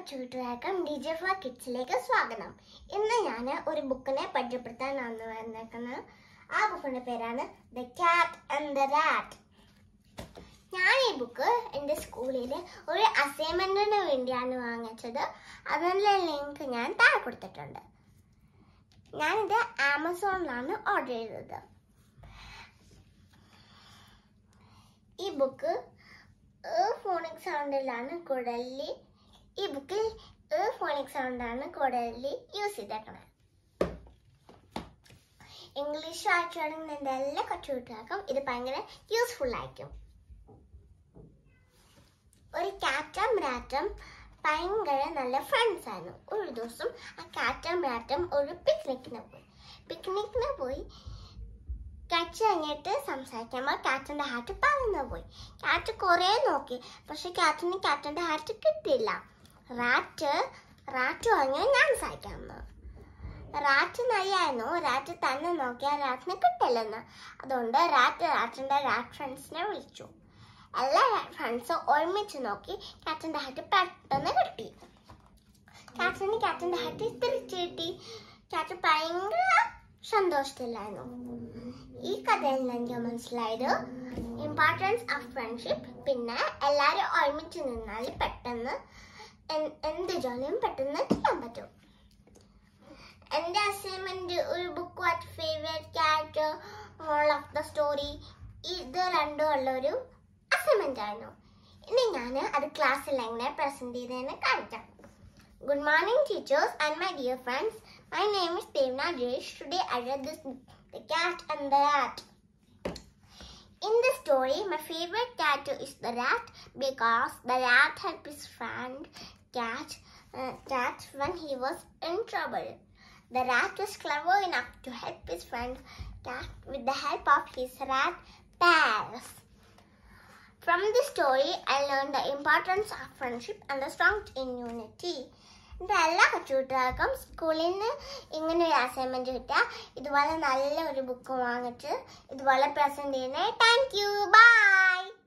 കൊച്ചുകൂട്ടുകാർക്കും D J for കിഡ്സിലേക്ക് സ്വാഗതം ഇന്ന് ഞാൻ ഒരു ബുക്കിനെ പരിചയപ്പെടുത്താനാണ് വന്നേക്കുന്നത് ആ ബുക്കിന്റെ പേരാണ് the cat and the rat ഞാൻ ഈ ബുക്ക് എൻ്റെ സ്കൂളിൽ ഒരു അസൈൻമെന്റിന് വേണ്ടിയാണ് വാങ്ങിച്ചത് അതിൻ്റെ ലിങ്ക് ഞാൻ താഴെ കൊടുത്തിട്ടുണ്ട് ഞാനിത് ആമസോണിലാണ് ഓർഡർ ചെയ്തത് ഈ ബുക്ക് ഫോണിക് സൗണ്ടിലാണ് കുടലി ഈ ബുക്കിൽ ഫോണിക് സൗണ്ടാണ് കുടലി യൂസ് ചെയ്തേക്കണത് ഇംഗ്ലീഷ് വായിച്ചു തുടങ്ങുന്ന എല്ലാ കൊച്ചുകുട്ടികൾക്കും ഇത് ഭയങ്കര യൂസ്ഫുൾ ആയിരിക്കും ഒരു കാറ്റും റാറ്റും ഭയങ്കര നല്ല ഫ്രണ്ട്സ് ആയിരുന്നു ഒരു ദിവസം ആ കാറ്റും റാറ്റും ഒരു പിക്നിക്കിന് പോയി പിക്നിക്കിന് പോയി കാറ്റ് കഴിഞ്ഞിട്ട് സംസാരിക്കുമ്പോൾ കാറ്റിന്റെ ഹാറ്റ് പറന്നു പോയി കാറ്റ് കുറേ നോക്കി പക്ഷെ കാറ്റിന് കാറ്റിന്റെ ഹാറ്റ് കിട്ടിയില്ല റാറ്റ് റാറ്റ് പറഞ്ഞു ഞാൻ സഹായിക്കാമെന്ന് റാറ്റ് നയ്യായിരുന്നു റാറ്റ് തന്നെ നോക്കിയാൽ റാറ്റിന് കിട്ടില്ലെന്ന് അതുകൊണ്ട് റാറ്റ് റാറ്റിന്റെ റാറ്റ് ഫ്രണ്ട്സിനെ വിളിച്ചു എല്ലാ ഫ്രണ്ട്സും ഒരുമിച്ച് നോക്കി കാറ്റിന്റെ ഹാറ്റ് പെട്ടെന്ന് കിട്ടി കാറ്റിന് കാറ്റിന്റെ ഹാറ്റ് തിരിച്ചു കിട്ടി കാറ്റ് ഭയങ്കര സന്തോഷത്തിലായിരുന്നു ഈ കഥയിൽ നിന്ന് എനിക്ക് മനസ്സിലായത് ഇമ്പോർട്ടൻസ് ഓഫ് ഫ്രണ്ട്ഷിപ്പ് പിന്നെ എല്ലാവരും ഒരുമിച്ച് നിന്നാൽ പെട്ടെന്ന് എൻ- എന്ത് ജോലിയും പെട്ടെന്ന് ചെയ്യാൻ പറ്റും എൻ്റെ അസൈൻമെന്റ് ഒരു book watch favourite character moral of the story ഇത് രണ്ടും ഉള്ള ഒരു അസൈൻമെന്റ് ആയിരുന്നു ഇനി ഞാൻ അത് ക്ലാസ്സിൽ എങ്ങനെ പ്രസന്റ് ചെയ്തതെന്ന് കാണിക്കാം Good morning, teachers and my dear friends. My name is Devna Jayesh. Today I read this book, The Cat and the Rat. In the story, my favorite character is the rat because the rat helped his friend cat, uh, cat when he was in trouble. The rat was clever enough to help his friend cat with the help of his rat pals. From this story, I learned the importance of friendship and the strength in unity. എൻ്റെ എല്ലാ കൊച്ചുകൂട്ടുകാർക്കും സ്കൂളിൽ നിന്ന് ഇങ്ങനെ ഒരു assignment കിട്ടുക ഇതുപോലെ നല്ല ഒരു ബുക്ക് വാങ്ങിച്ച് ഇതുപോലെ പ്രസന്റ് ചെയ്യുന്നത് താങ്ക് യു ബൈ